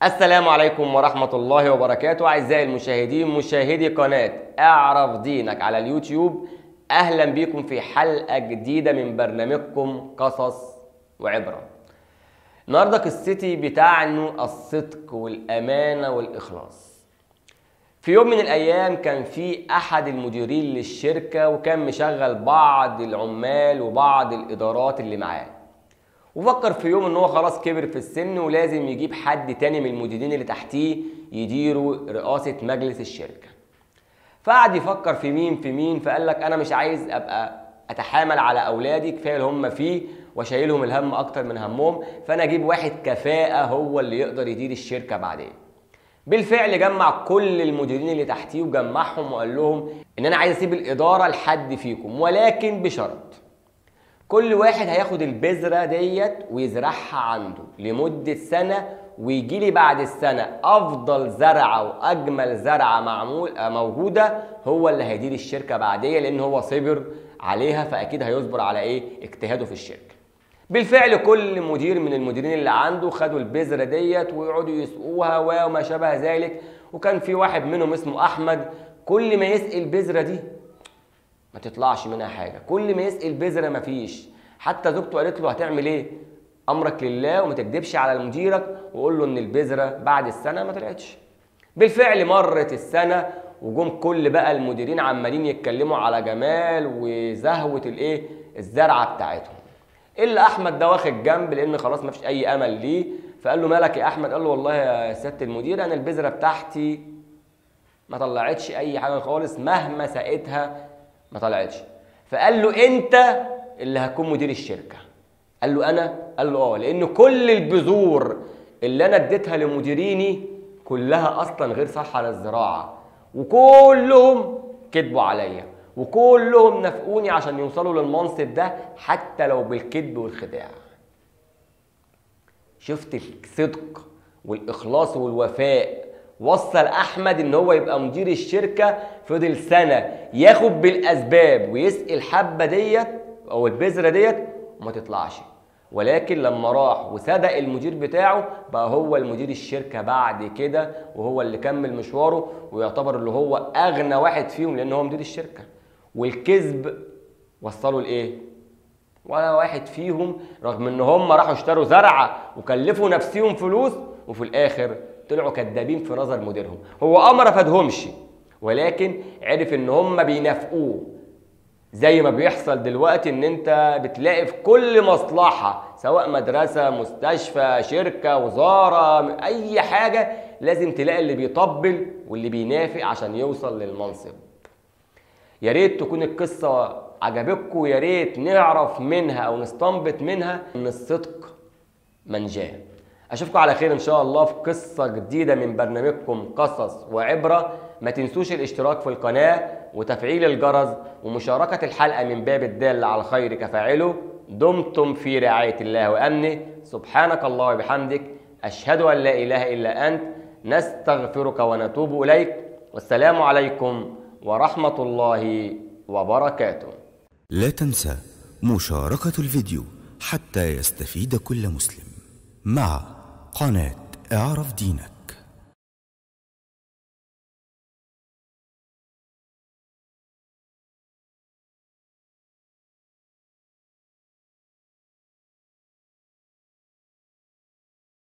السلام عليكم ورحمة الله وبركاته أعزائي المشاهدين مشاهدي قناة اعرف دينك على اليوتيوب أهلا بكم في حلقة جديدة من برنامجكم قصص وعبرة النهاردة قصتي بتعنو الصدق والأمانة والإخلاص في يوم من الأيام كان في أحد المديرين للشركة وكان مشغل بعض العمال وبعض الإدارات اللي معاه وفكر في يوم ان هو خلاص كبر في السن ولازم يجيب حد تاني من المديرين اللي تحتيه يديروا رئاسة مجلس الشركة فقعد يفكر في مين في مين فقال لك انا مش عايز ابقى اتحامل على اولادي كفايه اللي هم فيه وشايلهم الهم اكتر من همهم فانا اجيب واحد كفاءه هو اللي يقدر يدير الشركه بعدين بالفعل جمع كل المديرين اللي تحتيه وجمعهم وقال لهم ان انا عايز اسيب الاداره لحد فيكم ولكن بشرط كل واحد هياخد البذرة ديت ويزرعها عنده لمدة سنة ويجي لي بعد السنة أفضل زرعة وأجمل زرعة معمول موجودة هو اللي هيدير الشركة بعدية لأن هو صبر عليها فأكيد هيصبر على إيه اجتهاده في الشركة. بالفعل كل مدير من المديرين اللي عنده خدوا البذرة ديت ويقعدوا يسقوها وما شابه ذلك وكان في واحد منهم اسمه أحمد كل ما يسقي البذرة دي ما تطلعش منها حاجه كل ما يسقي البذره مفيش حتى زوجته قالت له هتعمل ايه امرك لله وما تكدبش على مديرك وقول له ان البذره بعد السنه ما طلعتش بالفعل مرت السنه وجم كل بقى المديرين عمالين يتكلموا على جمال وزهوه الايه الزرعه بتاعتهم الا احمد ده واخد جنب لان خلاص ما فيش اي امل ليه فقال له مالك يا احمد قال له والله يا سياده المدير انا البذره بتاعتي ما طلعتش اي حاجه خالص مهما سقيتها ما طلعتش فقال له انت اللي هتكون مدير الشركه قال له انا قال له اه لان كل البذور اللي انا اديتها لمديريني كلها اصلا غير صالحه للزراعه وكلهم كذبوا عليا وكلهم نافقوني عشان يوصلوا للمنصب ده حتى لو بالكذب والخداع شفت الصدق والاخلاص والوفاء وصل احمد ان هو يبقى مدير الشركه فضل سنه ياخد بالاسباب ويسقي الحبه ديت او البذره ديت وما تطلعش ولكن لما راح وصدق المدير بتاعه بقى هو المدير الشركه بعد كده وهو اللي كمل مشواره ويعتبر اللي هو اغنى واحد فيهم لان هو مدير الشركه والكذب وصلوا لايه ولا واحد فيهم رغم ان هم راحوا اشتروا زرعه وكلفوا نفسهم فلوس وفي الاخر طلعوا كدابين في نظر مديرهم هو اه ما رفضهمش ولكن عرف ان هم بينافقوه زي ما بيحصل دلوقتي ان انت بتلاقي في كل مصلحه سواء مدرسه مستشفى شركه وزاره اي حاجه لازم تلاقي اللي بيطبل واللي بينافق عشان يوصل للمنصب يا ريت تكون القصه عجبتكم ويا ريت نعرف منها او نستنبط منها ان الصدق منجاه اشوفكم على خير ان شاء الله في قصه جديده من برنامجكم قصص وعبره ما تنسوش الاشتراك في القناه وتفعيل الجرس ومشاركه الحلقه من باب الدال على الخير كفاعله دمتم في رعايه الله وامنه سبحانك الله وبحمدك اشهد ان لا اله الا انت نستغفرك ونتوب اليك والسلام عليكم ورحمه الله وبركاته لا تنسى مشاركة الفيديو حتى يستفيد كل مسلم مع قناة اعرف دينك